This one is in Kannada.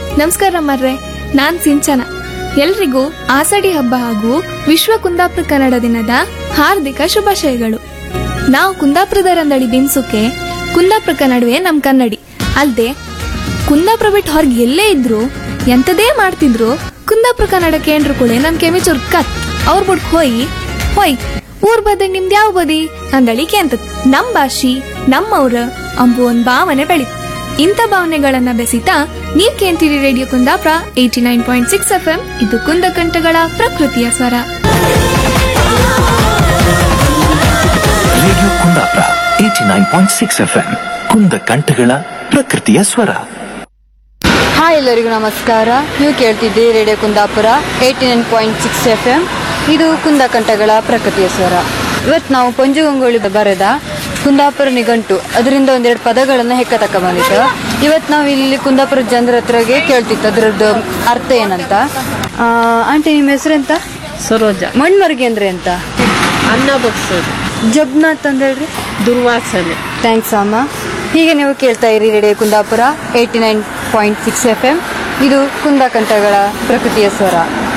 ನಮಸ್ಕಾರ ಮರ್ರೆ ನಾನ್ ಸಿಂಚನ ಎಲ್ರಿಗೂ ಆಸಡಿ ಹಬ್ಬ ಹಾಗೂ ವಿಶ್ವ ಕುಂದಾಪುರ ಕನ್ನಡ ದಿನದ ಹಾರ್ದಿಕ ಶುಭಾಶಯಗಳು ನಾವು ಕುಂದಾಪುರದ ರಂದಳಿ ದಿನ್ಸುಕೆ ಕುಂದಾಪುರ ಕನ್ನಡವೇ ನಮ್ ಕನ್ನಡಿ ಅಲ್ದೆ ಕುಂದಾಪುರ ಬಿಟ್ಟು ಹೊರಗೆ ಎಲ್ಲೇ ಇದ್ರು ಎಂತದೇ ಮಾಡ್ತಿದ್ರು ಕುಂದಾಪುರ ಕನ್ನಡ ಕೇಂದ್ರ ಕೂಡ ನಮ್ ಕೆಮಿ ಚುರ್ಕತ್ ಅವ್ರ ಬಿಟ್ ಹೋಯಿ ಹೋಯ್ ಊರ್ ಬದಿ ನಿಮ್ದು ಯಾವ ಬದಿ ಅಂದಳಿ ಕೇಂತತ್ ನಮ್ ಭಾಷಿ ನಮ್ಮವ್ರ ಅಂಬು ಒಂದ್ ಭಾವನೆ ಬೆಳಿತ್ ಇಂಥ ಭಾವನೆಗಳನ್ನ ಬೆಸಿತಾ ನೀವ್ ಕೇಂತೀರಿ radio Kundapura eighty nine point six F M ಇದು ಕುಂದ ಕಂಠಗಳ ಪ್ರಕೃತಿಯ ಸ್ವರ radio Kundapura eighty nine point six F M ಕುಂದ ಕಂಠಗಳ ಪ್ರಕೃತಿಯ ಸ್ವರ ಹಾಯ್ ಎಲ್ಲರಿಗೂ ನಮಸ್ಕಾರ ನೀವು ಕೇಳ್ತಿದ್ದೀರಿ radio Kundapura eighty nine point six F M ಇದು ಕುಂದಕಂಠಗಳ ಪ್ರಕೃತಿಯ ಸ್ವರ ಇವತ್ತು ನಾವು ಪಂಜುಗಂಗೊಳ್ಳಿ ಬರೆದ ಕುಂದಾಪುರ ನಿಘಂಟು ಅದರಿಂದ ಒಂದೆರಡು ಪದಗಳನ್ನು ಹೆಕ್ಕ ತಕ್ಕ ಬಂದಿತ್ತು ಇವತ್ತು ನಾವು ಇಲ್ಲಿ ಕುಂದಾಪುರ ಜನರ ಹತ್ರಗೆ ಕೇಳ್ತಿತ್ತು ಅದರದ್ದು ಅರ್ಥ ಏನಂತ ಆ, ಆಂಟಿ ನಿಮ್ಮ ಹೆಸರೆಂತ ಸರೋಜ ಮಣ್ಮರ್ಗೆ ಅಂದ್ರೆ ಎಂತ ಅನ್ನ ಬಗ್ಸೋದು ಜಬ್ನಾಥ್ ಅಂತ ಹೇಳ್ರಿ ದುರ್ವಾಸನೆ ಥ್ಯಾಂಕ್ಸ್ ಅಮ್ಮ ಹೀಗೆ ನೀವು ಕೇಳ್ತಾ ಇರಿ radio Kundapura eighty nine point six F M ಇದು ಕುಂದಕಂಠಗಳ ಪ್ರಕೃತಿಯ ಸ್ವರ